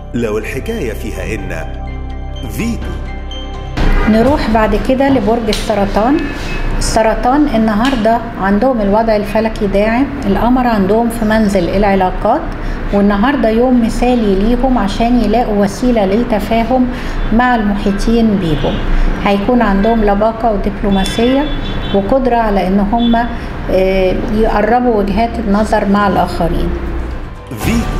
لو الحكاية فيها إن فيتو نروح بعد كده لبرج السرطان السرطان النهاردة عندهم الوضع الفلكي داعم القمر عندهم في منزل العلاقات والنهاردة يوم مثالي ليهم عشان يلاقوا وسيلة للتفاهم مع المحيطين بيهم هيكون عندهم لباقة ودبلوماسية وقدرة على ان هم آه، يقربوا وجهات النظر مع الآخرين فيتو